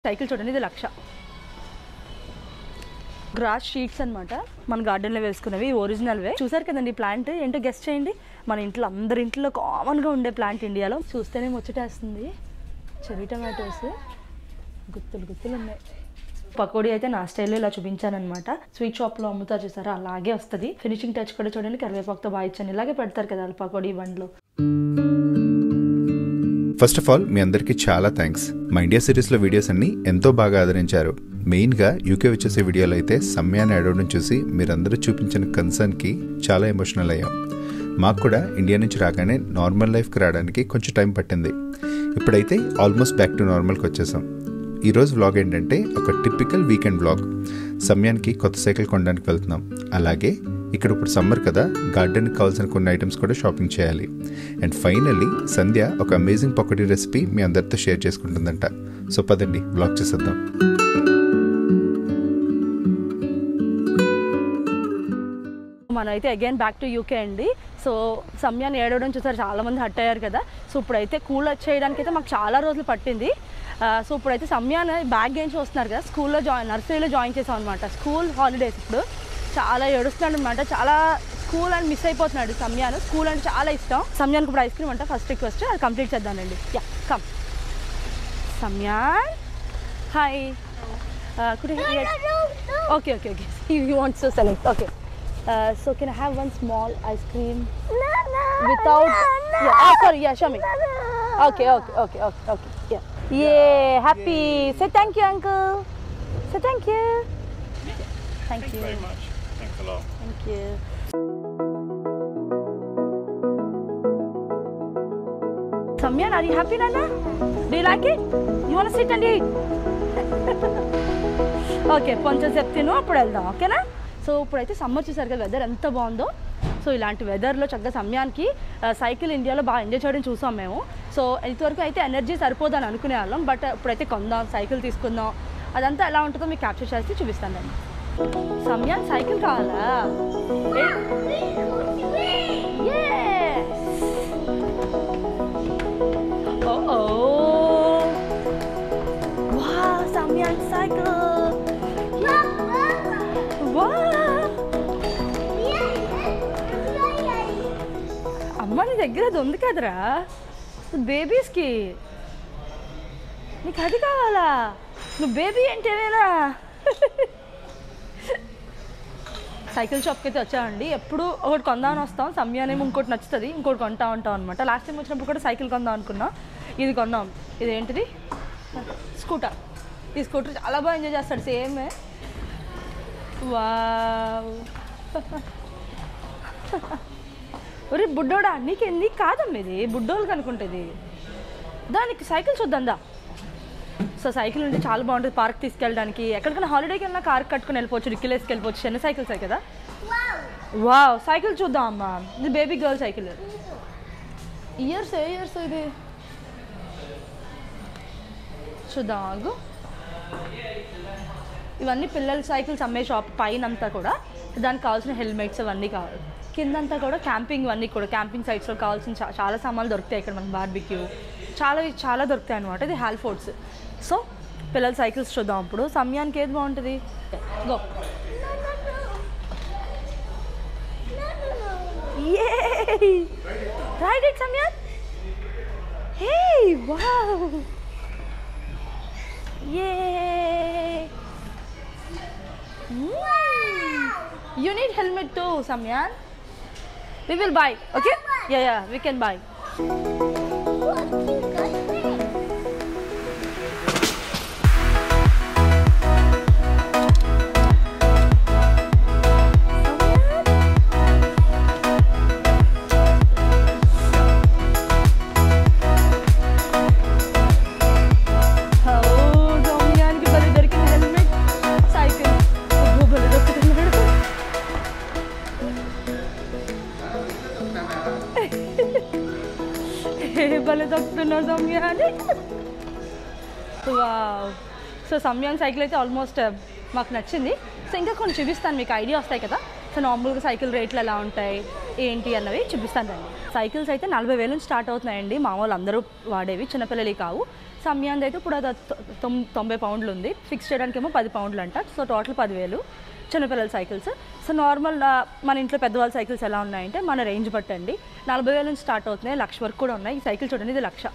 Cycle చూడండి ఇది లక్ష gross sheets అన్నమాట మన గార్డెన్లో వేసుకున్నవి ఒరిజినల్వే చూసారు కదండి ప్లాంట్ ఏంటో గెస్ట్ చేయండి మన ఇంట్లో అందరి ఇంట్లో కామన్గా ఉండే ప్లాంట్ ఇండియాలో చూస్తేనే ముచ్చటేస్తుంది చెరీ టమాటోస్ గుత్తులు గుత్తులు ఉన్నాయి పకోడీ అయితే నా స్టైల్లో ఇలా చూపించానమాట స్వీట్ షాప్లో అమ్ముతారు చూసారా అలాగే వస్తుంది ఫినిషింగ్ టచ్ కూడా చూడండి కరివేపాకుతో బాగా ఇచ్చాను ఇలాగే పెడతారు కదా వాళ్ళు పకోడీ బండ్లో ఫస్ట్ ఆఫ్ ఆల్ మీ అందరికీ చాలా థ్యాంక్స్ మా ఇండియా సిరీస్లో వీడియోస్ అన్ని ఎంతో బాగా ఆదరించారు మెయిన్గా యూకే వచ్చేసే వీడియోలో అయితే సమ్యాన్ని అడవడం చూసి మీరందరూ చూపించిన కన్సర్న్కి చాలా ఎమోషనల్ అయ్యాం మాకు కూడా ఇండియా నుంచి రాగానే నార్మల్ లైఫ్కి రావడానికి కొంచెం టైం పట్టింది ఇప్పుడైతే ఆల్మోస్ట్ బ్యాక్ టు నార్మల్కి వచ్చేసాం ఈరోజు వ్లాగ్ ఏంటంటే ఒక టిపికల్ వీకెండ్ వ్లాగ్ సమయానికి కొత్త సైకిల్ కొనడానికి వెళ్తున్నాం అలాగే ఇక్కడ ఇప్పుడు సమ్మర్ కదా గార్డెన్కి కావాల్సిన కొన్ని ఐటమ్స్ కూడా షాపింగ్ చేయాలి అండ్ ఫైనల్లీ సంధ్య ఒక అమేజింగ్ పకోడీ రెసిపీ మీ అందరితో షేర్ చేసుకుంటుందంట సో పదండి వ్లాగ్ చేసేద్దాం మనమైతే అగైన్ బ్యాక్ టు యూకే అండి సో సమయాన్ని ఏడవడం చూసారు చాలా మంది హట్ అయ్యారు కదా సో ఇప్పుడైతే కూల్ చేయడానికి అయితే మాకు చాలా రోజులు పట్టింది ఆ, సో ఇప్పుడైతే సమయాన్ని బ్యాగ్ గేమ్స్ వస్తున్నారు కదా స్కూల్లో జాయిన్ నర్సరీలో జాయిన్ చేసాం అనమాట స్కూల్ హాలిడేస్ ఇప్పుడు చాలా ఏడుస్తున్నాడు అనమాట చాలా స్కూల్ అని మిస్ అయిపోతున్నాడు సమయాన్ని స్కూల్ అంటే చాలా ఇష్టం సమయానికి ఇప్పుడు ఐస్ క్రీమ్ అంటే ఫస్ట్ రిక్వెస్ట్ అది కంప్లీట్ చేద్దామండి యా కమ్ సమయాన్ hi could Okay, okay, okay. He, he wants to select. Okay. Uh, so can I have one small ice cream without? Yeah. Oh, sorry. Yeah, show me. Okay, okay, okay, okay, okay. Yeah. Yay! Happy. Say thank you, uncle. Say thank you. Thank you. very much. Thanks a lot. Thank you. Samyan, are you happy, Nana? Do you like it? You want to sit and eat? Okay కొంచెం సేపు తిను అప్పుడు వెళ్దాం ఓకేనా so ఇప్పుడైతే summer చూసారు కదా weather ఎంత బాగుందో సో ఇలాంటి వెదర్లో చక్కగా సమయానికి ఆ, సైకిల్ ఇండియాలో బాగా ఎంజాయ్ చేయడం చూసాం మేము సో ఇంతవరకు అయితే ఎనర్జీ సరిపోదని అనుకునే వాళ్ళం బట్ ఇప్పుడైతే కొందాం సైకిల్ తీసుకుందాం అదంతా ఎలా ఉంటుందో మీకు క్యాప్చర్ చేసి చూపిస్తాను నేను సమయానికి సైకిల్ కావాలా Yes! Uh-oh! Wow, Samyan cycle! Wow! అమ్మ నీ దగ్గర అది ఉంది కదరా బేబీస్కి నీకు అది కావాలా నువ్వు బేబీ ఏంటేనేనా సైకిల్ షాప్కి అయితే వచ్చామండి ఎప్పుడు ఒకటి కొందామని వస్తాం సమయానేమో ఇంకోటి నచ్చుతుంది ఇంకోటి కొంటా ఉంటాం అనమాట లాస్ట్ టైం వచ్చినప్పుడు కూడా సైకిల్ కొందాం అనుకున్నాం ఇది కొన్నాం ఇది ఏంటిది స్కూటర్ ఈ స్కూటర్ చాలా బాగా ఎంజాయ్ చేస్తాడు సేమ్ వావ్ ఒరే బుడ్డోడా నీకే నీకు కాదమ్మ ఇది బుడ్డోళ్ళకి అనుకుంటుంది దానికి సైకిల్ చూద్దాం దా సో సైకిల్ ఉంటే చాలా బాగుంటుంది పార్క్ తీసుకెళ్ళడానికి ఎక్కడికైనా హాలిడేకి వెళ్ళినా కార్ కట్టుకుని వెళ్ళిపోవచ్చు డిక్కీలు వేసుకెళ్ళిపోవచ్చు చిన్న సైకిల్సే కదా వావ్ సైకిల్ చూద్దాం అమ్మ ఇది బేబీ గర్ల్ సైకిల్ ఇయర్స్ ఏ ఇయర్స్ ఇది చూద్దాం ఆగు ఇవన్నీ పిల్లల సైకిల్స్ అమ్మే షాప్ పైన అంతా కూడా దానికి కావాల్సిన హెల్మెట్స్ అవన్నీ కావాలి కిందంతా కూడా క్యాంపింగ్ అన్నీ కూడా క్యాంపింగ్ సైట్స్లో కావాల్సిన చా- చాలా సామాన్లు దొరుకుతాయి ఇక్కడ మనకి బార్బిక్యూ చాలా చాలా దొరుకుతాయి అనమాట ఇది హాల్ ఫోర్ట్స్ సో పిల్లల సైకిల్స్ చూద్దాం అప్పుడు సమయానికి ఏది బాగుంటుంది go Yay! Ride it, Samyan. Hey, wow. Yay. Mm. You need helmet too, Samyan. We will buy, okay? Yeah, yeah, we can buy. Oh, సమయానికి భలే దొరికింది హెల్మెట్ సైకిల్ అబ్బో, భలే దొరుకుతున్నాడు ఏ భలే దొరుకుతున్నాడు సమయాన్ని వావ్ సో సమయం సైకిల్ అయితే ఆల్మోస్ట్ మాకు నచ్చింది సో ఇంకా కొన్ని చూపిస్తాను మీకు ఐడియా వస్తాయి కదా సో నార్మల్గా సైకిల్ రేట్లు ఎలా ఉంటాయి ఏంటి అన్నవి చూపిస్తాను రండి సైకిల్స్ అయితే నలభై వేల నుంచి స్టార్ట్ అవుతున్నాయండి మామూలు అందరూ వాడేవి చిన్నపిల్లలవి కావు సమయాంది అయితే ఇప్పుడు అది తొ- తొమ్- తొంభై పౌండ్లు ఉంది ఫిక్స్ చేయడానికి ఏమో పది పౌండ్లు అంట సో టోటల్ పదివేలు చిన్నపిల్లల సైకిల్స్ సో నార్మల్ ఆ, మన ఇంట్లో పెద్దవాళ్ళ సైకిల్స్ ఎలా ఉన్నాయంటే మన రేంజ్ బట్టండి నలభై వేల నుంచి స్టార్ట్ అవుతున్నాయి లక్ష వరకు కూడా ఉన్నాయి ఈ సైకిల్ చూడండి ఇది లక్ష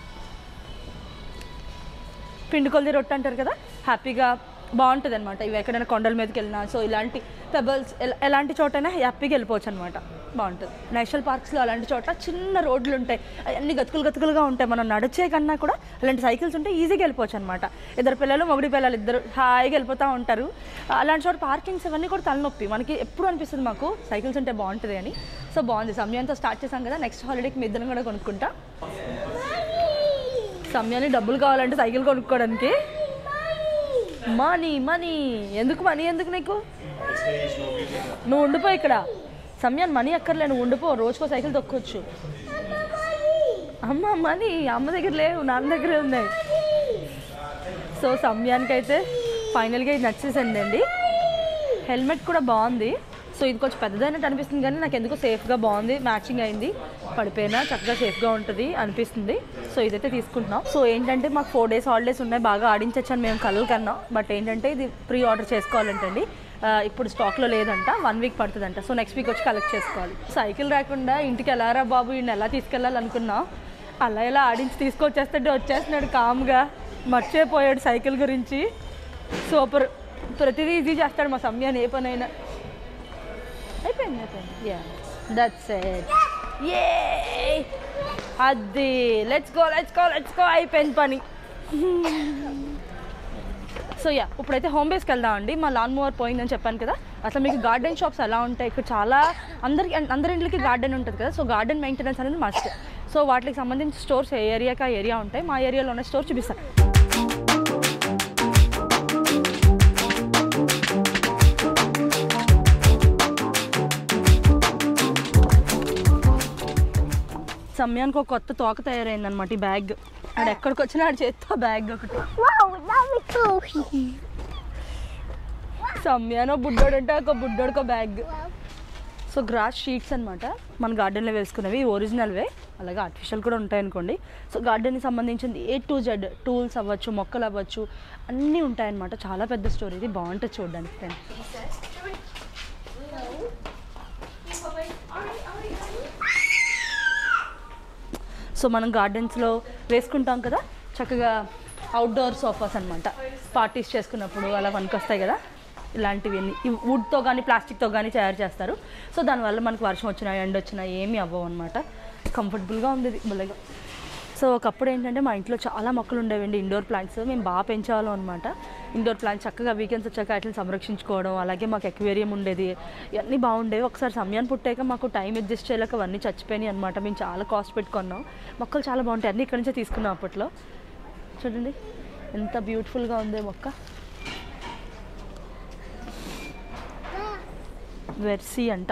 పిండి కొలిది రొట్టె అంటారు కదా హ్యాపీగా బాగుంటుంది అనమాట ఇవి ఎక్కడైనా కొండల మీదకి వెళ్ళినా సో ఇలాంటి పెబల్స్ ఎలాంటి చోటైనా హ్యాపీగా వెళ్ళిపోవచ్చు అనమాట బాగుంటుంది నేషనల్ పార్క్స్లో అలాంటి చోట చిన్న రోడ్లు ఉంటాయి అన్ని గతుకులు గతుకులుగా ఉంటాయి మనం నడిచే కన్నా కూడా అలాంటి సైకిల్స్ ఉంటే ఈజీగా వెళ్ళిపోవచ్చు అనమాట ఇద్దరు పిల్లలు మొగుడి పిల్లలు ఇద్దరు హాయిగా వెళ్ళిపోతూ ఉంటారు అలాంటి చోట పార్కింగ్స్ ఇవన్నీ కూడా తలనొప్పి మనకి ఎప్పుడు అనిపిస్తుంది మాకు సైకిల్స్ ఉంటే బాగుంటుంది అని సో బాగుంది సమయంతో స్టార్ట్ చేసాం కదా నెక్స్ట్ హాలిడేకి మీ ఇద్దరం కూడా కొనుక్కుంటా సమయాన్ని డబ్బులు కావాలంటే సైకిల్ కొనుక్కోవడానికి మనీ మనీ ఎందుకు మనీ ఎందుకు నీకు నువ్వు ఉండిపో ఇక్కడ సమయాన్ని మనీ అక్కర్లే నువ్వు ఉండిపో రోజుకో సైకిల్ తొక్కొచ్చు అమ్మ మనీ అమ్మ దగ్గర లేవు నాన్న దగ్గరే ఉన్నాయి సో సమయానికి అయితే ఫైనల్గా ఇది నచ్చేసింది అండి హెల్మెట్ కూడా బాగుంది సో ఇది కొంచెం పెద్దదైనట్టు అనిపిస్తుంది కానీ నాకు ఎందుకో సేఫ్గా బాగుంది మ్యాచింగ్ అయింది పడిపోయినా చక్కగా సేఫ్గా ఉంటుంది అనిపిస్తుంది సో ఇదైతే తీసుకుంటున్నాం సో ఏంటంటే మాకు ఫోర్ డేస్ హాలిడేస్ ఉన్నాయి బాగా ఆడించొచ్చాను మేము కళ్ళు కన్నా బట్ ఏంటంటే ఇది ప్రీ ఆర్డర్ చేసుకోవాలంటండి ఆ, ఇప్పుడు స్టాక్లో లేదంట వన్ వీక్ పడుతుందంట సో నెక్స్ట్ వీక్ వచ్చి కలెక్ట్ చేసుకోవాలి సైకిల్ రాకుండా ఇంటికి వెళ్ళారా బాబు ఈయన ఎలా తీసుకెళ్ళాలనుకున్నా అలా ఇలా ఆడించి తీసుకొచ్చేస్తుంటే వచ్చేస్తున్నాడు కామ్గా మర్చిపోయాడు సైకిల్ గురించి సూపర్ ప్రతిదీ ఈజీ చేస్తాడు మా సమయాన్ని ఏ పనైనా అయిపోయింది అయిపోయింది యా దట్స్ ఇట్ ఏ అది let's go let's go let's go అయిపోయింది పని సో యా ఇప్పుడైతే హోమ్ బేస్కి వెళ్దామండి మా లాన్ మూవర్ పోయిందని చెప్పాను కదా అసలు మీకు గార్డెన్ షాప్స్ ఎలా ఉంటాయి ఇక్కడ చాలా అందరికి అందరి ఇంట్లకి గార్డెన్ ఉంటుంది కదా సో గార్డెన్ మెయింటెనెన్స్ అనేది మస్ట్ సో వాటికి సంబంధించి స్టోర్స్ ఏ ఏరియాకి ఆ ఏరియా ఉంటాయి మా ఏరియాలో ఉన్న స్టోర్ చూపిస్తాను సమయానికి ఒక కొత్త తోక తయారైందనమాట ఈ బ్యాగ్ ఆడు ఎక్కడికి వచ్చినా ఆడు చేత్తో బ్యాగ్ ఒకటి Wow, that was cool. సమయానో బుడ్డోడు అంటే ఒక బుడ్డోడికో బ్యాగ్ సో గ్రాస్ షీట్స్ అనమాట మన గార్డెన్లో వేసుకునేవి ఒరిజినల్వే అలాగే ఆర్టిఫిషియల్ కూడా ఉంటాయి అనుకోండి సో గార్డెన్కి సంబంధించింది ఏ టు జెడ్ టూల్స్ అవ్వచ్చు మొక్కలు అవ్వచ్చు అన్నీ ఉంటాయన్నమాట చాలా పెద్ద స్టోరీ ఇది బాగుంటుంది చూడడానికి ఫ్రెండ్ సో మనం గార్డెన్స్లో వేసుకుంటాం కదా చక్కగా అవుట్డోర్ సోఫాస్ అనమాట పార్టీస్ చేసుకున్నప్పుడు అలా వస్తాయి కదా ఇలాంటివి వుడ్తో కానీ ప్లాస్టిక్తో కానీ తయారు చేస్తారు సో దానివల్ల మనకు వర్షం వచ్చినా ఎండ వచ్చినా ఏమీ అవ్వవు అనమాట కంఫర్టబుల్గా ఉంది ఇది భలేగా సో ఒకప్పుడు ఏంటంటే మా ఇంట్లో చాలా మొక్కలు ఉండేవండి ఇండోర్ ప్లాంట్స్ మేము బాగా పెంచేవాళ్ళం అనమాట ఇండోర్ ప్లాంట్స్ చక్కగా వీకెండ్స్ వచ్చాక వాటిని సంరక్షించుకోవడం అలాగే మాకు ఎక్వేరియం ఉండేది ఇవన్నీ బాగుండేవి ఒకసారి సమయాన్ని పుట్టాక మాకు టైం అడ్జస్ట్ చేయలేక అవన్నీ చచ్చిపోయినాయి అనమాట మేము చాలా కాస్ట్ పెట్టుకున్నాం మొక్కలు చాలా బాగుంటాయి అన్నీ ఇక్కడి నుంచే తీసుకున్నాం అప్పట్లో చూడండి ఎంత బ్యూటిఫుల్గా ఉంది మొక్క వెర్సీ అంట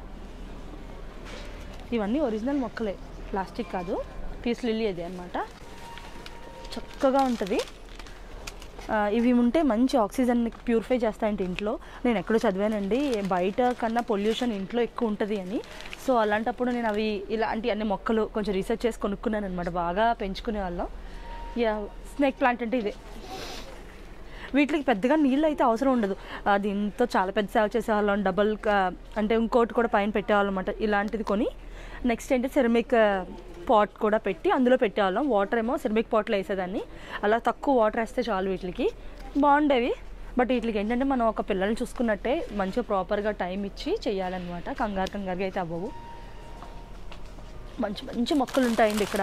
ఇవన్నీ ఒరిజినల్ మొక్కలే ప్లాస్టిక్ కాదు పీస్ లిల్లీ అది అనమాట చక్కగా ఉంటుంది ఆ, ఇవి ఉంటే మంచి ఆక్సిజన్ ప్యూరిఫై చేస్తాయంటే ఇంట్లో నేను ఎక్కడో చదివానండి బయట కన్నా పొల్యూషన్ ఇంట్లో ఎక్కువ ఉంటుంది అని సో అలాంటప్పుడు నేను అవి ఇలాంటి అన్ని మొక్కలు కొంచెం రీసెర్చ్ చేసి కొనుక్కున్నాను అనమాట బాగా పెంచుకునే వాళ్ళం యా స్నేక్ ప్లాంట్ అంటే ఇదే వీటికి పెద్దగా నీళ్ళు అయితే అవసరం ఉండదు ఆ, దీంతో చాలా పెద్ద సేవ చేసేవాళ్ళం డబల్ అంటే ఇంకోటి కూడా పైన పెట్టేవాళ్ళం అనమాట ఇలాంటిది కొని నెక్స్ట్ ఏంటి సెరమిక్ పాట్ కూడా పెట్టి అందులో పెట్టేవాళ్ళం వాటర్ ఏమో సెరమిక్ పాట్లో వేసేదాన్ని అలా తక్కువ వాటర్ వేస్తే చాలు వీటికి బాగుండేవి బట్ వీటికి ఏంటంటే మనం ఒక పిల్లల్ని చూసుకున్నట్టే మంచిగా ప్రాపర్గా టైం ఇచ్చి చేయాలన్నమాట కంగారు కంగారుగా అయితే అవ్వవు మంచి మంచి మొక్కలు ఉంటాయండి ఇక్కడ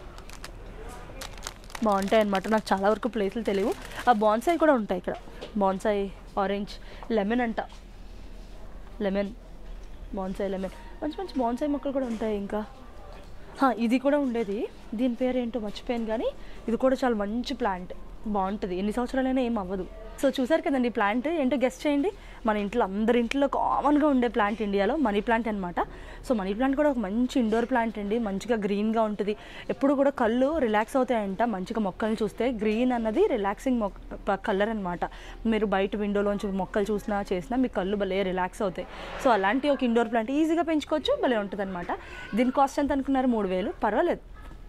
బాగుంటాయి అనమాట నాకు చాలా వరకు ప్లేసులు తెలియవు ఆ బాన్సాయి కూడా ఉంటాయి ఇక్కడ బాన్సాయి ఆరెంజ్ లెమన్ అంట లెమన్ బాన్సాయి లెమన్ మంచి మంచి బాన్సాయి మొక్కలు కూడా ఉంటాయి ఇంకా హా, ఇది కూడా ఉండేది దీని పేరు ఏంటో మర్చిపోయాను కానీ ఇది కూడా చాలా మంచి ప్లాంట్ బాగుంటుంది ఎన్ని సంవత్సరాలైనా ఏం అవ్వదు సో చూసారు కదండి ఈ ప్లాంట్ ఏంటో గెస్ట్ చేయండి మన ఇంట్లో అందరి ఇంట్లో కామన్గా ఉండే ప్లాంట్ ఇండియాలో మనీ ప్లాంట్ అనమాట సో మనీ ప్లాంట్ కూడా ఒక మంచి ఇండోర్ ప్లాంట్ అండి మంచిగా గ్రీన్గా ఉంటుంది ఎప్పుడు కూడా కళ్ళు రిలాక్స్ అవుతాయంట మంచిగా మొక్కల్ని చూస్తే గ్రీన్ అన్నది రిలాక్సింగ్ మొక్క కలర్ అనమాట మీరు బయట విండోలోంచి మొక్కలు చూసినా చేసినా మీ కళ్ళు భలే రిలాక్స్ అవుతాయి సో అలాంటి ఒక ఇండోర్ ప్లాంట్ ఈజీగా పెంచుకోవచ్చు భలే ఉంటుంది అనమాట దీని కాస్ట్ ఎంత అనుకున్నారు మూడు వేలు పర్వాలేదు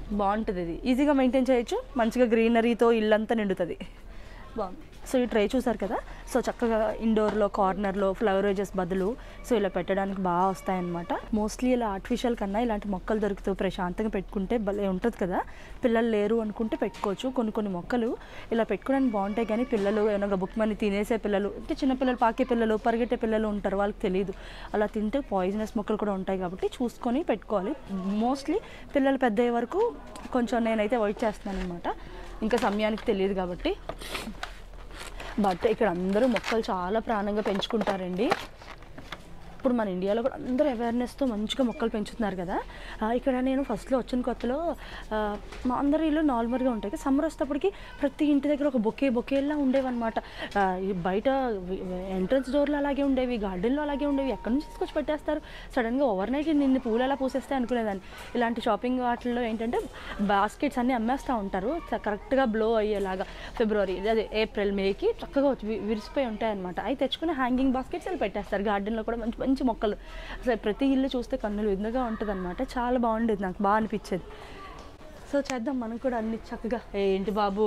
బాగుంటుంది ఇది ఈజీగా మెయింటైన్ చేయొచ్చు మంచిగా గ్రీనరీతో ఇల్లంతా నిండుతుంది బాగుంది సో ఈ ట్రే చూసారు కదా సో చక్కగా ఇండోర్లో కార్నర్లో ఫ్లవరేజెస్ బదులు సో ఇలా పెట్టడానికి బాగా వస్తాయన్నమాట మోస్ట్లీ ఇలా ఆర్టిఫిషియల్ కన్నా ఇలాంటి మొక్కలు దొరుకుతూ ప్రశాంతంగా పెట్టుకుంటే భలే ఉంటుంది కదా పిల్లలు లేరు అనుకుంటే పెట్టుకోవచ్చు కొన్ని కొన్ని మొక్కలు ఇలా పెట్టుకోవడానికి బాగుంటాయి కానీ పిల్లలు ఏమైనా బుక్ మని తినేసే పిల్లలు అంటే చిన్నపిల్లలు పాకే పిల్లలు పరిగెట్టే పిల్లలు ఉంటారు వాళ్ళకి తెలియదు అలా తింటే పాయిజనస్ మొక్కలు కూడా ఉంటాయి కాబట్టి చూసుకొని పెట్టుకోవాలి మోస్ట్లీ పిల్లలు పెద్ద అయ్యే వరకు కొంచెం నేనైతే అవాయిడ్ చేస్తున్నాను అనమాట ఇంకా సమయానికి తెలియదు కాబట్టి బట్ ఇక్కడ అందరూ మొక్కలు చాలా ప్రాణంగా పెంచుకుంటారండి ఇప్పుడు మన ఇండియాలో కూడా అందరూ అవేర్నెస్తో మంచిగా మొక్కలు పెంచుతున్నారు కదా ఆ, ఇక్కడ నేను ఫస్ట్లో వచ్చిన కొత్తలో ఆ, మా అందరి ఇల్లు నార్మల్గా ఉంటాయి కదా సమ్మర్ వచ్చేటప్పటికి ప్రతి ఇంటి దగ్గర ఒక బొకే బొకేలా ఉండేవన్నమాట ఆ, ఈ బయట ఎంట్రన్స్ డోర్లు అలాగే ఉండేవి గార్డెన్లో అలాగే ఉండేవి ఎక్కడి నుంచి తీసుకొచ్చి పెట్టేస్తారు సడన్గా ఓవర్ నైట్ నిన్ను పూలు ఎలా పూసేస్తాయి అనుకునేదాన్ని ఇలాంటి షాపింగ్ వాటిల్లో ఏంటంటే బాస్కెట్స్ అన్నీ అమ్మేస్తూ ఉంటారు కరెక్ట్గా బ్లో అయ్యేలాగా ఫిబ్రవరి అదే ఏప్రిల్ మేకి చక్కగా వచ్చి వి- విరిసిపోయి ఉంటాయి అనమాట అవి తెచ్చుకుని హ్యాంగింగ్ బాస్కెట్స్ అవి పెట్టేస్తారు గార్డెన్లో కూడా మంచి మంచి మొక్కలు అసలు ప్రతి ఇల్లు చూస్తే కన్నులు విందుగా ఉంటుంది అనమాట చాలా బాగుండేది నాకు బాగా అనిపించేది సో చేద్దాం మనం కూడా అన్ని చక్కగా ఏంటి బాబు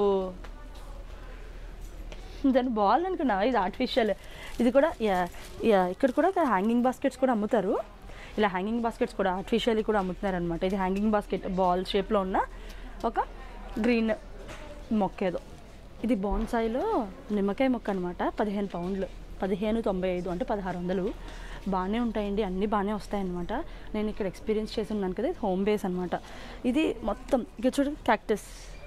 దాన్ని బాల్ అనుకున్నా ఇది ఆర్టిఫిషియల్ ఇది కూడా యా- యా, ఇక్కడ కూడా హ్యాంగింగ్ బాస్కెట్స్ కూడా అమ్ముతారు ఇలా హ్యాంగింగ్ బాస్కెట్స్ కూడా ఆర్టిఫిషియల్ కూడా అమ్ముతున్నారు అనమాట ఇది హ్యాంగింగ్ బాస్కెట్ బాల్ షేప్లో ఉన్న ఒక గ్రీన్ మొక్క ఏదో ఇది బోన్సాయిలో నిమ్మకాయ మొక్క అనమాట పదిహేను పౌండ్లు పదిహేను తొంభై ఐదు అంటే పదహారు వందలు బాగానే ఉంటాయండి అన్నీ బాగానే వస్తాయన్నమాట నేను ఇక్కడ ఎక్స్పీరియన్స్ చేసి ఉన్నాను కదా ఇది హోమ్ బేస్ అనమాట ఇది మొత్తం ఇక చూడండి క్యాక్టస్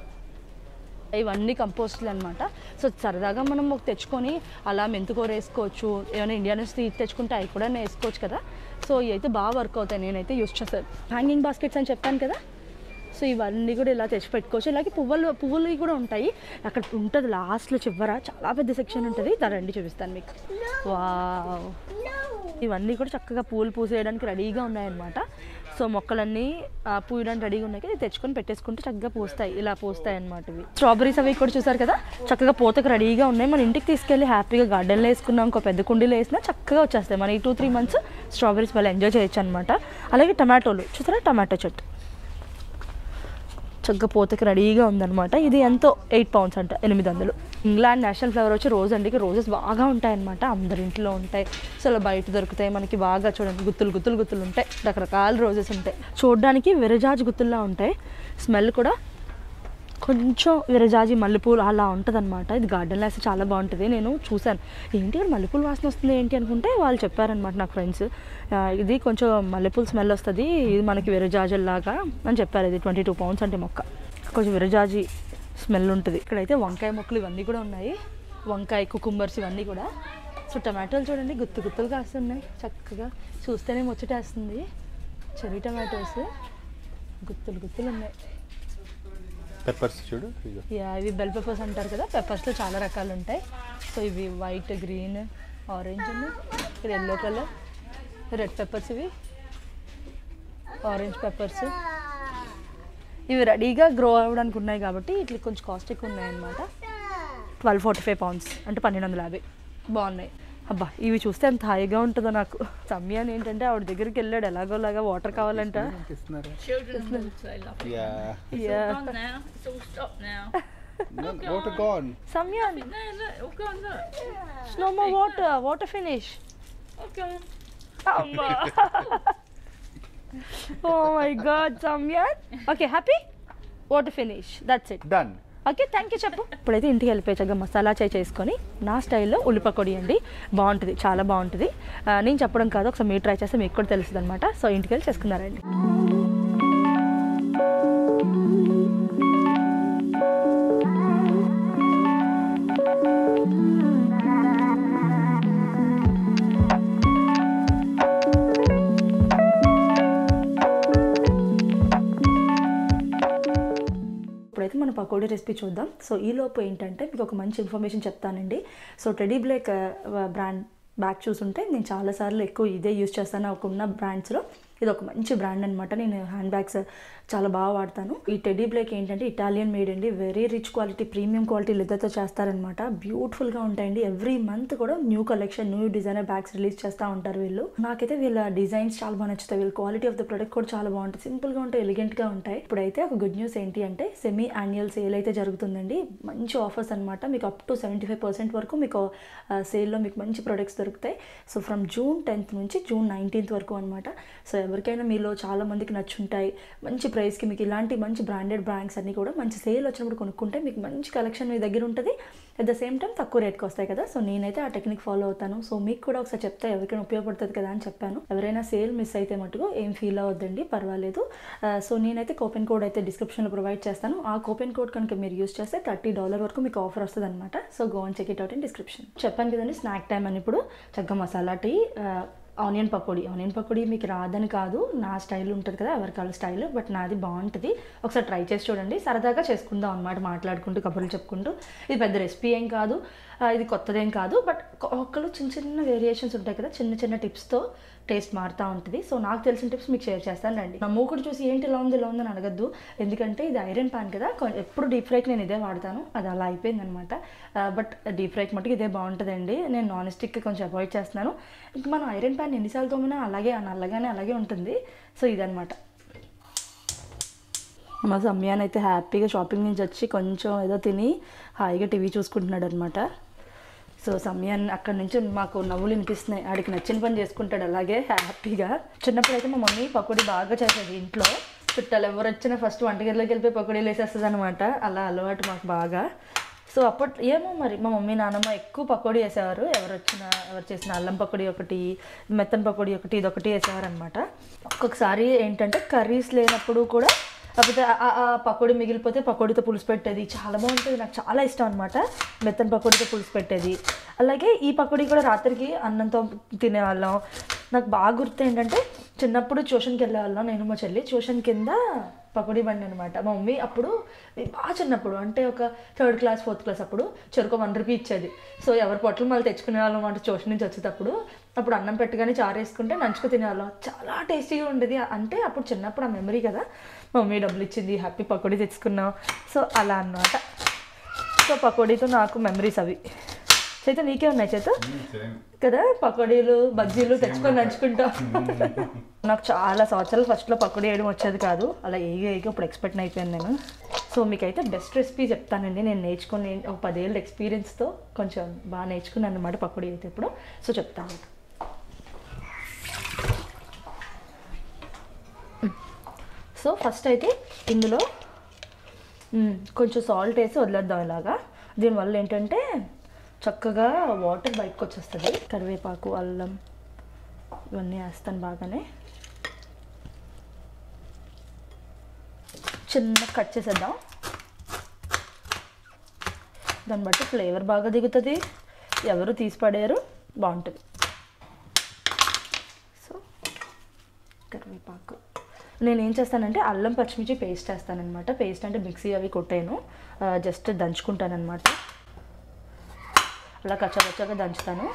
ఇవన్నీ కంపోస్ట్లు అనమాట సో సరదాగా మనం ఒక తెచ్చుకొని అలా మెంతుకూర వేసుకోవచ్చు ఏమైనా ఇండియా నుంచి తెచ్చుకుంటే అవి కూడా వేసుకోవచ్చు కదా సో ఇవి అయితే బాగా వర్క్ అవుతాయి నేనైతే యూస్ చేస్తాను హ్యాంగింగ్ బాస్కెట్స్ అని చెప్పాను కదా సో ఇవన్నీ కూడా ఇలా తెచ్చి పెట్టుకోవచ్చు ఇలాగే పువ్వులు పువ్వులు కూడా ఉంటాయి అక్కడ ఉంటుంది లాస్ట్లో చివర చాలా పెద్ద సెక్షన్ ఉంటుంది దా రండి చూపిస్తాను మీకు వావ్ ఇవన్నీ కూడా చక్కగా పూలు పూసేయడానికి రెడీగా ఉన్నాయన్నమాట సో మొక్కలన్నీ ఆ, పూయడానికి రెడీగా ఉన్నాయి కదా ఇది తెచ్చుకొని పెట్టేసుకుంటే చక్కగా పూస్తాయి ఇలా పూస్తాయి అన్నమాట ఇవి స్ట్రాబెరీస్ అవి కూడా చూసారు కదా చక్కగా పూతకు రెడీగా ఉన్నాయి మన ఇంటికి తీసుకెళ్ళి హ్యాపీగా గార్డెన్లో వేసుకున్నాం ఇంకో పెద్ద కుండీలో వేసినా చక్కగా వచ్చేస్తాయి మన ఈ టూ త్రీ మంత్స్ స్ట్రాబెరీస్ వాళ్ళు ఎంజాయ్ చేయొచ్చు అనమాట అలాగే టమాటోలు చూసారా టమాటో చెట్టు చక్కగా పూతకి రెడీగా ఉందన్నమాట ఇది ఎంతో ఎయిట్ పౌండ్స్ అంట ఎనిమిది వందలు ఇంగ్లాండ్ నేషనల్ ఫ్లవర్ వచ్చి రోజ్ అండి రోజెస్ బాగా ఉంటాయన్నమాట అందరి ఇంట్లో ఉంటాయి సో అలా బయట దొరుకుతాయి మనకి బాగా చూడండి గుత్తులు గుత్తులు గుత్తులు ఉంటాయి రకరకాల రోజెస్ ఉంటాయి చూడడానికి విరజాజి గుత్తుల్లా ఉంటాయి స్మెల్ కూడా కొంచెం విరజాజి మల్లెపూలు అలా ఉంటుంది అనమాట ఇది గార్డెన్లో వేస్తే చాలా బాగుంటుంది నేను చూశాను ఏంటి ఇక్కడ మల్లెపూలు వాసన వస్తుంది ఏంటి అనుకుంటే వాళ్ళు చెప్పారనమాట నాకు ఫ్రెండ్స్ ఇది కొంచెం మల్లెపూలు స్మెల్ వస్తుంది ఇది మనకి విరజాజుల్లాగా అని చెప్పారు ఇది ట్వంటీ టూ పౌండ్స్ అంటే మొక్క కొంచెం విరజాజి స్మెల్ ఉంటుంది ఇక్కడైతే వంకాయ మొక్కలు ఇవన్నీ కూడా ఉన్నాయి వంకాయ కుకుంబర్స్ ఇవన్నీ కూడా సో టమాటోలు చూడండి గుత్తు గుత్తులు కాస్తున్నాయి చక్కగా చూస్తేనే ముచ్చటేస్తుంది చెరీ టమాటోస్ గుత్తులు గుత్తులు ఉన్నాయి పెప్పర్స్ చూడు ఇదిగో. యా ఇవి బెల్ పెప్పర్స్ అంటారు కదా పెప్పర్స్లో చాలా రకాలు ఉంటాయి సో ఇవి వైట్ గ్రీన్ ఆరెంజ్ ఇది ఎల్లో కలర్ రెడ్ పెప్పర్స్ ఇవి ఆరెంజ్ పెప్పర్స్ ఇవి రెడీగా గ్రో అవ్వడానికి ఉన్నాయి కాబట్టి ఇట్లా కొంచెం కాస్ట్ ఎక్కువ ఉన్నాయి అన్నమాట ట్వెల్వ్ ఫార్టీ ఫైవ్ పౌండ్స్ అంటే పన్నెండు వందల యాభై బాగున్నాయి అబ్బా ఇవి చూస్తే ఎంత హాయిగా ఉంటుందో నాకు సమయాన్ని ఏంటంటే ఆవిడ దగ్గరికి వెళ్ళాడు ఎలాగోలాగా వాటర్ కావాలంట Children will say love it. Yeah. It's Yeah. all gone now. It's all stopped now. No, water gone. సమయాన్ No, look, all gone, look. స్నో more water water finish All gone. అమ్మా ఓ మై గాడ్ సమ్యాన్ okay happy water finish that's it Done. Okay thank you చెప్పు ఇప్పుడైతే ఇంటికి వెళ్ళిపోయాక మసాలా చాయ్ చేసుకొని నా స్టైల్లో ఉల్లిపకొడి అండి బాగుంటుంది చాలా బాగుంటుంది ఆ, నేను చెప్పడం కాదు ఒకసారి మీరు ట్రై చేస్తే మీకు కూడా తెలుస్తుంది అనమాట సో ఇంటికి వెళ్ళి చేసుకున్నారండి ఇప్పుడైతే మన పకోడీ రెసిపీ చూద్దాం సో ఈ లోపు ఏంటంటే మీకు ఒక మంచి ఇన్ఫర్మేషన్ చెప్తానండి so Teddy Blake brand bag చూసుంటే నేను చాలాసార్లు ఎక్కువ ఇదే యూస్ చేస్తాను ఒక ఉన్న బ్రాండ్స్లో ఇది ఒక మంచి బ్రాండ్ అనమాట నేను హ్యాండ్ బ్యాగ్స్ చాలా బాగా వాడతాను ఈ టెడీ బ్లేక్ ఏంటంటే ఇటాలియన్ మేడ్ అండి very rich quality premium quality లెదర్తో చేస్తారనమాట బ్యూటిఫుల్గా ఉంటాయండి ఎవ్రీ మంత్ కూడా new collection new designer bags release చేస్తూ ఉంటారు వీళ్ళు నాకైతే వీళ్ళ డిజైన్స్ చాలా బాగా నచ్చుతాయి వీళ్ళ క్వాలిటీ ఆఫ్ ద ప్రొడక్ట్ కూడా చాలా బాగుంటుంది సింపుల్గా ఉంటాయి ఎలిగెంట్గా ఉంటాయి ఇప్పుడైతే ఒక గుడ్ న్యూస్ ఏంటి అంటే సెమీ యాన్యువల్ సేల్ అయితే జరుగుతుందండి మంచి ఆఫర్స్ అనమాట మీకు up to seventy five percent వరకు మీకు సేల్లో మీకు మంచి ప్రొడక్ట్స్ దొరుకుతాయి సో ఫ్రమ్ జూన్ టెన్త్ నుంచి జూన్ నైన్టీన్త్ వరకు అనమాట సో ఎవరికైనా మీలో చాలా మందికి నచ్చుంటాయి మంచి ప్రైస్కి మీకు ఇలాంటి మంచి బ్రాండెడ్ బ్రాండ్స్ అన్నీ కూడా మంచి సేల్ వచ్చినప్పుడు కొనుక్కుంటే మీకు మంచి కలెక్షన్ మీ దగ్గర ఉంటుంది అట్ ద సేమ్ టైం తక్కువ రేట్కి వస్తాయి కదా సో నేనైతే ఆ టెక్నిక్ ఫాలో అవుతాను సో మీకు కూడా ఒకసారి చెప్తే ఎవరికైనా ఉపయోగపడుతుంది కదా అని చెప్పాను ఎవరైనా సేల్ మిస్ అయితే మటుకు ఏం ఫీల్ అవ్వద్దండి పర్వాలేదు ఆ, సో నేనైతే కూపెన్ కోడ్ అయితే డిస్క్రిప్షన్లో ప్రొవైడ్ చేస్తాను ఆ కూపెన్ కోడ్ కనుక మీరు యూస్ చేస్తే థర్టీ డాలర్ వరకు మీకు ఆఫర్ వస్తుంది అనమాట so go and check it out in description చెప్పాను కదండి స్నాక్ టైం అని ఇప్పుడు చక్కగా మసాలా టీ ఆ, ఆనియన్ పకోడీ ఆనియన్ పకోడీ మీకు రాదని కాదు నా స్టైల్ ఉంటుంది కదా ఎవరికాల స్టైల్ బట్ నాది బాగుంటుంది ఒకసారి ట్రై చేసి చూడండి సరదాగా చేసుకుందాం అనమాట మాట్లాడుకుంటూ కబుర్లు చెప్పుకుంటూ ఇది పెద్ద రెసిపీ ఏం కాదు ఆ, ఇది కొత్తదేం కాదు బట్ ఒక్కళ్ళు చిన్న చిన్న వేరియేషన్స్ ఉంటాయి కదా చిన్న చిన్న టిప్స్తో టేస్ట్ మారుతూ ఉంటుంది సో నాకు తెలిసిన టిప్స్ మీకు షేర్ చేస్తాను రండి నా మూకుడు చూసి ఏంటి ఇలా ఉంది ఇలా ఉందని అడగద్దు ఎందుకంటే ఇది ఐరన్ పాన్ కదా కొ- ఎప్పుడు డీప్ ఫ్రైకి నేను ఇదే వాడతాను అది అలా అయిపోయింది అనమాట బట్ డీప్ ఫ్రైకి మటుకు ఇదే బాగుంటుందండి నేను నాన్ స్టిక్ కొంచెం అవాయిడ్ చేస్తున్నాను ఇంక మనం ఐరన్ పాన్ ఎన్నిసార్లు తోమినా అలాగే ఆ నల్లగానే అలాగే ఉంటుంది సో ఇదనమాట మా సమ్యాన్ అయితే హ్యాపీగా షాపింగ్ నుంచి వచ్చి కొంచెం ఏదో తిని హాయిగా టీవీ చూసుకుంటున్నాడు అనమాట సో సమయాన్ని అక్కడి నుంచి మాకు నవ్వులు వినిపిస్తున్నాయి ఆడికి నచ్చిన పని చేసుకుంటాడు అలాగే హ్యాపీగా చిన్నప్పుడు అయితే మా మమ్మీ పకోడీ బాగా చేసేది ఇంట్లో చుట్టాలు ఎవరు వచ్చినా ఫస్ట్ వంటగదిలోకి వెళ్ళిపోయి పకోడీలు వేసేస్తుంది అనమాట అలా అలవాటు మాకు బాగా సో అప్పట్లో ఏమో మరి మా మమ్మీ నాన్నమ్మ ఎక్కువ పకోడీ వేసేవారు ఎవరు వచ్చినా ఎవరు చేసిన అల్లం పకోడీ ఒకటి మెత్తన్ పకోడీ ఒకటి ఇది ఒకటి వేసేవారు అనమాట ఒక్కొక్కసారి ఏంటంటే కర్రీస్ లేనప్పుడు కూడా కాకపోతే ఆ- ఆ- ఆ పకోడీ మిగిలిపోతే పకోడీతో పులుసు పెట్టేది చాలా బాగుంటుంది నాకు చాలా ఇష్టం అనమాట మెత్తని పకోడీతో పులుసు పెట్టేది అలాగే ఈ పకోడీ కూడా రాత్రికి అన్నంతో తినేవాళ్ళం నాకు బాగా గుర్తు ఏంటంటే చిన్నప్పుడు ట్యూషన్కి వెళ్ళేవాళ్ళం నేను మా చెల్లి ట్యూషన్ కింద పకోడీ బండి అనమాట మా మమ్మీ అప్పుడు బాగా చిన్నప్పుడు అంటే ఒక థర్డ్ క్లాస్ ఫోర్త్ క్లాస్ అప్పుడు చెరుకు వన్ రూపీ ఇచ్చేది సో ఎవరి పొట్లు మళ్ళీ తెచ్చుకునే వాళ్ళం అంటే ట్యూషన్ నుంచి వచ్చేటప్పుడు అప్పుడు అన్నం పెట్టగానే చారు వేసుకుంటే నంచుకు తినేవాళ్ళం చాలా టేస్టీగా ఉండేది అంటే అప్పుడు చిన్నప్పుడు ఆ మెమరీ కదా మా మమ్మీ డబ్బులు ఇచ్చింది హ్యాపీ పకోడీ తెచ్చుకున్నాం సో అలా అన్నమాట సో పకోడీతో నాకు మెమరీస్ అవి చేత నీకే ఉన్నాయి చేత కదా పకోడీలు బజ్జీలు తెచ్చుకొని నంచుకుంటాం నాకు చాలా సంవత్సరాలు ఫస్ట్లో పకోడీ వేయడం వచ్చేది కాదు అలా ఏగి ఏగి ఇప్పుడు ఎక్స్పెక్ట్ అయిపోయాను నేను సో మీకైతే బెస్ట్ రెసిపీ చెప్తానండి నేను నేర్చుకుని ఒక పదేళ్ళ ఎక్స్పీరియన్స్తో కొంచెం బాగా నేర్చుకున్నాను అనమాట పకోడీ అయితే ఇప్పుడు సో చెప్తాను సో ఫస్ట్ అయితే ఇందులో మ్మ్, కొంచెం సాల్ట్ వేసి వదిలేద్దాం ఇలాగా దీనివల్ల ఏంటంటే చక్కగా వాటర్ బయటకు వచ్చేస్తుంది కరివేపాకు అల్లం ఇవన్నీ వేస్తాను బాగానే చిన్న కట్ చేసేద్దాం దాన్ని బట్టి ఫ్లేవర్ బాగా దిగుతుంది ఎవరు తీసి పడేయరు బాగుంటుంది సో కరివేపాకు నేను ఏం చేస్తానంటే అల్లం పచ్చిమిర్చి పేస్ట్ వేస్తానమాట పేస్ట్ అంటే మిక్సీ అవి కొట్టాను జస్ట్ దంచుకుంటానమాట అలా కచ్చపచ్చగా దంచుతాను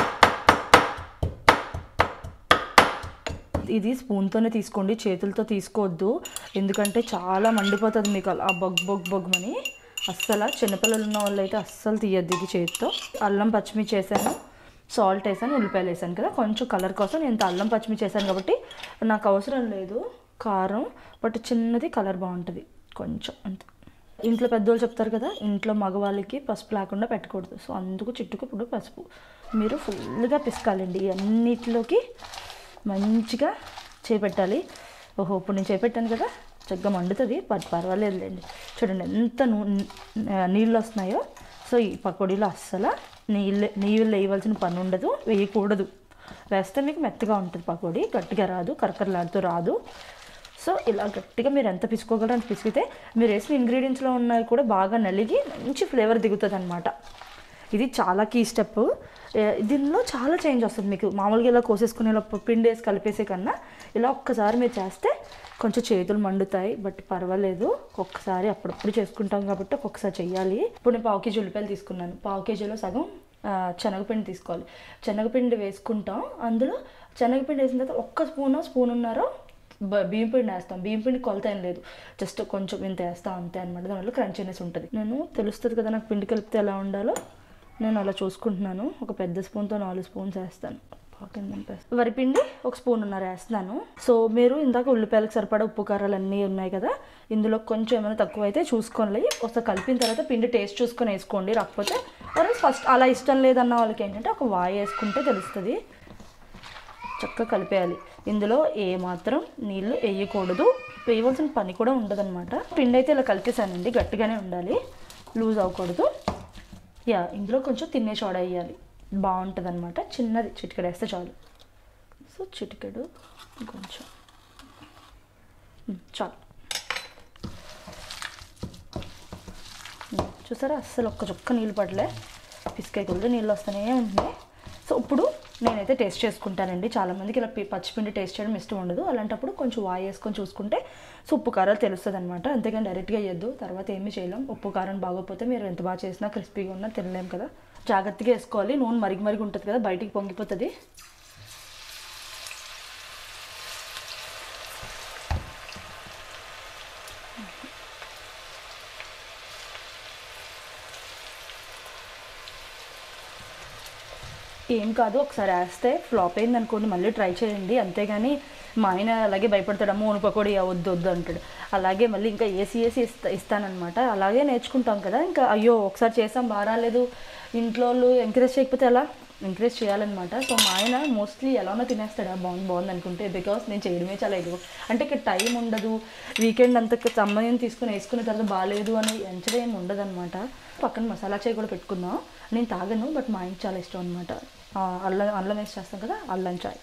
ఇది స్పూన్తోనే తీసుకోండి చేతులతో తీసుకోవద్దు ఎందుకంటే చాలా మండిపోతుంది మీకు అలా బొగ్ బొగ్ బొగ్మని అస్సలు చిన్నపిల్లలు ఉన్న వాళ్ళు అయితే అస్సలు తీయద్దు ఇది చేతితో అల్లం పచ్చిమిర్చి వేసాను సాల్ట్ వేసాను ఉల్లిపాయలు వేసాను కదా కొంచెం కలర్ కోసం నేను ఇంత అల్లం పచ్చిమిర్చి వేసాను కాబట్టి నాకు అవసరం లేదు కారం బట్ చిన్నది కలర్ బాగుంటుంది కొంచెం అంతే ఇంట్లో పెద్దోళ్ళు చెప్తారు కదా ఇంట్లో మగవాళ్ళకి పసుపు లేకుండా పెట్టకూడదు సో అందుకు చిట్టుకు ఇప్పుడు పసుపు మీరు ఫుల్గా పిసకాలండి అన్నిటిలోకి మంచిగా చేపెట్టాలి ఓహో ఇప్పుడు నేను చేపెట్టాను కదా చక్కగా మండుతుంది బట్ పర్వాలేదులేండి చూడండి ఎంత నూ నీళ్ళు వస్తున్నాయో సో ఈ పకోడీలో అస్సలు నీళ్ళు నీళ్ళు వేయవలసిన పని ఉండదు వేయకూడదు వేస్తే మీకు మెత్తగా ఉంటుంది పకోడీ గట్టిగా రాదు కరకరలాడుతూ రాదు సో ఇలా గట్టిగా మీరు ఎంత పిసుకోగలరో అంత పిసికితే మీరు వేసిన ఇంగ్రీడియంట్స్లో ఉన్నవి కూడా బాగా నలిగి మంచి ఫ్లేవర్ దిగుతుంది అనమాట ఇది చాలా కీ స్టెప్ దీనిలో చాలా చేంజ్ వస్తుంది మీకు మామూలుగా ఇలా కోసేసుకునే ఇలా పిండి వేసి కలిపేసే కన్నా ఇలా ఒక్కసారి మీరు చేస్తే కొంచెం చేతులు మండుతాయి బట్ పర్వాలేదు ఒక్కసారి అప్పుడప్పుడు చేసుకుంటాం కాబట్టి ఒక్కొక్కసారి చెయ్యాలి ఇప్పుడు నేను పావు కేజీ ఉల్లిపాయలు తీసుకున్నాను పావు కేజీలో సగం ఆ, శనగపిండి తీసుకోవాలి శనగపిండి వేసుకుంటాం అందులో శనగపిండి వేసిన తర్వాత ఒక్క స్పూన్ స్పూన్ ఉన్నారో బ- బియ్యం పిండి వేస్తాం బియ్యం పిండి కొలత ఏం లేదు జస్ట్ కొంచెం ఇంత వేస్తాం అంతే అనమాట దానివల్ల క్రంచీనెస్ ఉంటుంది నేను తెలుస్తుంది కదా నాకు పిండి కలిపితే ఎలా ఉండాలో నేను అలా చూసుకుంటున్నాను ఒక పెద్ద స్పూన్తో నాలుగు స్పూన్స్ వేస్తాను వరిపిండి ఒక స్పూన్ ఉన్నారు వేస్తున్నాను సో మీరు ఇందాక ఉల్లిపాయలకు సరిపడా ఉప్పు కారాలు అన్నీ ఉన్నాయి కదా ఇందులో కొంచెం ఏమైనా తక్కువ అయితే చూసుకోండి ఒకసారి కలిపిన తర్వాత పిండి టేస్ట్ చూసుకొని వేసుకోండి రాకపోతే ఫస్ట్ అలా ఇష్టం లేదన్న వాళ్ళకి ఏంటంటే ఒక వాయి వేసుకుంటే తెలుస్తుంది చక్కగా కలిపేయాలి ఇందులో ఏ మాత్రం నీళ్ళు వేయకూడదు వేయవలసిన పని కూడా ఉండదన్నమాట పిండి అయితే ఇలా కలిపేసానండి గట్టిగానే ఉండాలి లూజ్ అవ్వకూడదు యా ఇందులో కొంచెం తినే సోడా వేయాలి బాగుంటుంది అనమాట చిన్నది చిటికెడు వేస్తే చాలు సో చిటికెడు కొంచెం ఉమ్, చాలు ఉమ్, చూసారా అస్సలు ఒక్క చుక్క నీళ్ళు పడలే పిసికాయ కొద్ది నీళ్ళు వస్తూనే ఉంటున్నాయి సో ఇప్పుడు నేనైతే టేస్ట్ చేసుకుంటానండి చాలామందికి ఇలా పి- పచ్చిపిండి టేస్ట్ చేయడం ఇష్టం ఉండదు అలాంటప్పుడు కొంచెం వాయి వేసుకొని చూసుకుంటే సో ఉప్పు కారాలు తెలుస్తుంది అనమాట అంతేగాని డైరెక్ట్గా వేయద్దు తర్వాత ఏమీ చేయలేం ఉప్పు కారం బాగోకపోతే మీరు ఎంత బాగా చేసినా క్రిస్పీగా ఉన్నా తినలేం కదా జాగ్రత్తగా వేసుకోవాలి నూనె మరిగి మరిగి ఉంటుంది కదా బయటికి పొంగిపోతుంది ఏం కాదు ఒకసారి వేస్తే ఫ్లాప్ అయింది అనుకోండి మళ్ళీ ట్రై చేయండి అంతేగాని మా ఆయన అలాగే భయపడతాడు అమ్మో ఉను పకోడీ వద్దు వద్దు అంటాడు అలాగే మళ్ళీ ఇంకా ఏసీ ఏసీ ఇస్తా ఇస్తానమాట అలాగే నేర్చుకుంటాం కదా ఇంకా అయ్యో ఒకసారి చేసాం బాగా రాలేదు ఇంట్లో వాళ్ళు ఎంకరేజ్ చేయకపోతే ఎలా ఎంకరేజ్ చేయాలన్నమాట సో మా ఆయన మోస్ట్లీ ఎలానో తినేస్తాడు "ఆ, బాగుంది బాగుంది అనుకుంటే బికాస్ నేను చేయడమే చాలా ఎక్కువ అంటే ఇక్కడ టైం ఉండదు వీకెండ్ అంత సమయం తీసుకుని వేసుకున్న తర్వాత బాగాలేదు అని ఎంచడం ఏమి ఉండదు అనమాట పక్కన మసాలా చాయ్ కూడా పెట్టుకుందాం నేను తాగను బట్ మా ఆయనకి చాలా ఇష్టం అనమాట అల్లం అల్లం వేసి చేస్తాం కదా అల్లం చాయ్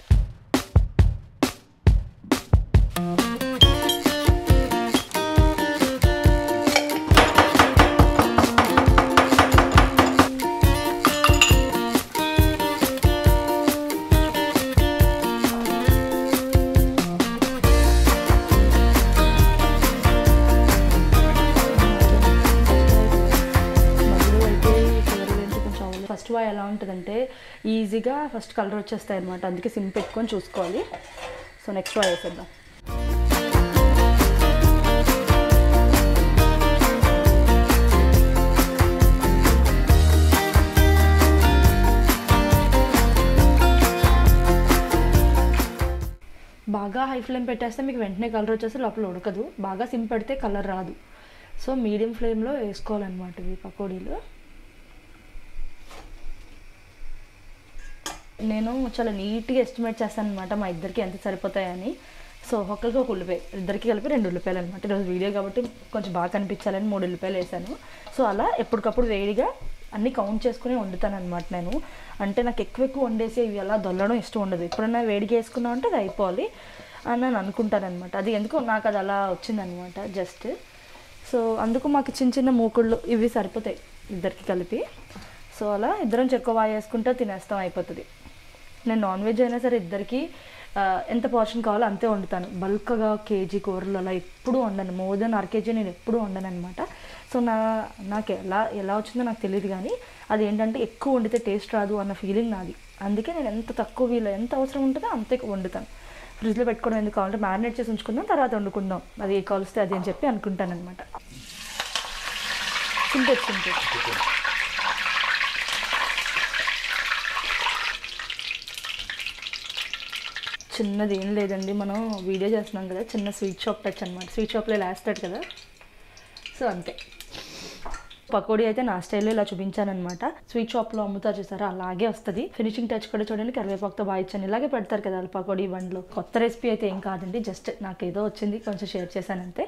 మధ్యలో అయితే కూరలు ఏంటి కొంచెం అవ్వలేదు ఫస్ట్ వాయి ఎలా ఉంటుందంటే ఈజీగా ఫస్ట్ కలర్ వచ్చేస్తాయి అనమాట అందుకే సిమ్ పెట్టుకొని చూసుకోవాలి సో నెక్స్ట్ వాయి వేసేద్దాం బాగా హై ఫ్లేమ్ పెట్టేస్తే మీకు వెంటనే కలర్ వచ్చేస్తే లోపల ఉడకదు బాగా సిమ్ పెడితే కలర్ రాదు సో మీడియం ఫ్లేమ్లో వేసుకోవాలన్నమాట ఇవి పకోడీలు నేను చాలా నీట్గా ఎస్టిమేట్ చేస్తాను అనమాట మా ఇద్దరికి ఎంత సరిపోతాయని సో ఒక్కరికి ఒక ఉల్లిపాయ ఇద్దరికి కలిపి రెండు ఉల్లిపాయలు అనమాట ఈరోజు వీడియో కాబట్టి కొంచెం బాగా కనిపించాలని మూడు ఉల్లిపాయలు వేసాను సో అలా ఎప్పటికప్పుడు వేడిగా అన్నీ కౌంట్ చేసుకుని వండుతాను అనమాట నేను అంటే నాకు ఎక్కువ ఎక్కువ వండేసి ఇవి అలా దొల్లడం ఇష్టం ఉండదు ఎప్పుడన్నా వేడిగా వేసుకున్నా అంటే అది అయిపోవాలి అని నేను అనుకుంటాను అనమాట అది ఎందుకో నాకు అది అలా వచ్చిందనమాట జస్ట్ సో అందుకు మాకు చిన్న చిన్న మూకుళ్ళు ఇవి సరిపోతాయి ఇద్దరికి కలిపి సో అలా ఇద్దరం చెక్క వాయి వేసుకుంటే తినేస్తాం అయిపోతుంది నేను నాన్ వెజ్ అయినా సరే ఇద్దరికి ఆ, ఎంత పోర్షన్ కావాలో అంతే వండుతాను బల్క్గా కేజీ కూరలు అలా ఎప్పుడు వండను మోర్ దెన్ అర కేజీ నేను ఎప్పుడు వండను అనమాట సో నా నాకు ఎలా ఎలా వచ్చిందో నాకు తెలియదు కానీ అది ఏంటంటే ఎక్కువ వండితే టేస్ట్ రాదు అన్న ఫీలింగ్ నాది అందుకే నేను ఎంత తక్కువ వీలు ఎంత అవసరం ఉంటుందో అంతే వండుతాను ఫ్రిడ్జ్లో పెట్టుకోవడం ఎందుకు కావాలంటే మ్యారినేట్ చేసి ఉంచుకుందాం తర్వాత వండుకుందాం అది ఏ కాలుస్తే అది అని చెప్పి అనుకుంటాను అనమాట సింపుల్ సింపుల్ చిన్నది ఏం లేదండి మనం వీడియో చేస్తున్నాం కదా చిన్న స్వీట్ షాప్ టచ్ అనమాట స్వీట్ షాప్లో ఇలా వేస్తాడు కదా సో అంతే పకోడీ అయితే నా స్టైల్లో ఇలా చూపించానమాట స్వీట్ షాప్లో అమ్ముతారు చూసారా అలాగే వస్తుంది ఫినిషింగ్ టచ్ కూడా చూడండి కరివేపాకుతో బాగా ఇచ్చాను ఇలాగే పెడతారు కదా వాళ్ళు పకోడీ బండ్లో కొత్త రెసిపీ అయితే ఏం కాదండి జస్ట్ నాకు ఏదో వచ్చింది కొంచెం షేర్ చేశానంతే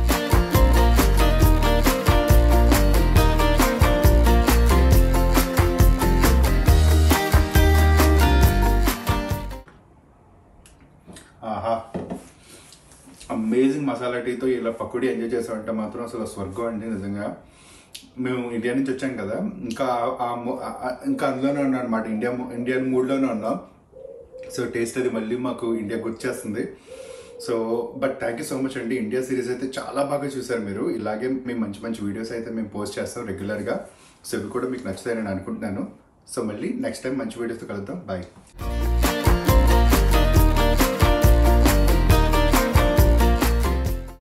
ఆహా అమేజింగ్ మసాలా టీతో ఇలా పకోడీ ఎంజాయ్ చేసామంటే మాత్రం అసలు స్వర్గం అండి నిజంగా మేము ఇండియా నుంచి వచ్చాం కదా ఇంకా ఆ మూ- ఆ- ఆ- ఇంకా అందులోనే ఉన్నాం అనమాట ఇండియా మూ- ఇండియన్ మూడ్లోనే ఉన్నాం సో టేస్ట్ అది మళ్ళీ మాకు ఇండియా గుర్చేస్తుంది so but thank you so much అండి ఇండియా సిరీస్ అయితే చాలా బాగా చూసారు మీరు ఇలాగే మేము మంచి మంచి వీడియోస్ అయితే మేము పోస్ట్ చేస్తాం రెగ్యులర్గా సో ఇవి కూడా మీకు నచ్చుతాయని నేను అనుకుంటున్నాను సో మళ్ళీ నెక్స్ట్ టైం మంచి వీడియోస్తో కలుద్దాం బాయ్